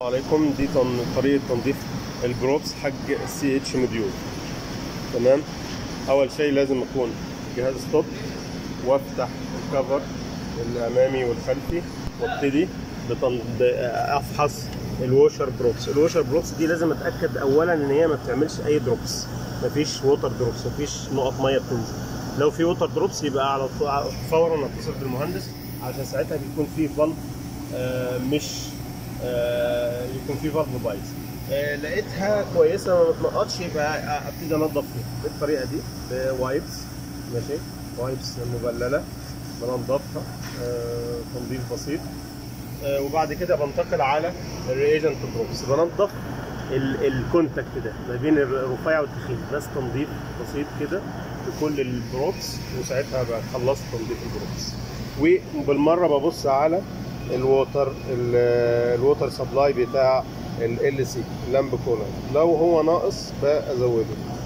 عليكم دي تن- طريقة تنظيف الجروبس حق السي اتش موديول تمام أول شيء لازم أكون جهاز ستوب وأفتح الكفر الأمامي والخلفي وابتدي بتن... أفحص الووشر دروبس الووشر دروبس دي لازم أتأكد أولا إن هي ما بتعملش أي دروبس مفيش ووتر دروبس مفيش نقط مية بتنزل لو في ووتر دروبس يبقى على طو- فورا اتصل بالمهندس عشان ساعتها بيكون في فالف آه، مش آه، يكون في فالف بايظ آه، لقيتها كويسه ما بتنقطش يبقى ابتدي انضف فيها بالطريقه دي بوايبس ماشي وايبس مبلله بنضفها آه، تنظيف بسيط آه، وبعد كده بنتقل على الريجنت دروبس بنضف ال- الكونتاكت ده ما بين الرفيع والتخين بس تنظيف بسيط كده لكل الدروبس وساعتها بقى خلصت تنظيف الدروبس وبالمره ببص على الووتر ال- الووتر سبلاي بتاع ال سي اللامب كولر لو هو ناقص بزوده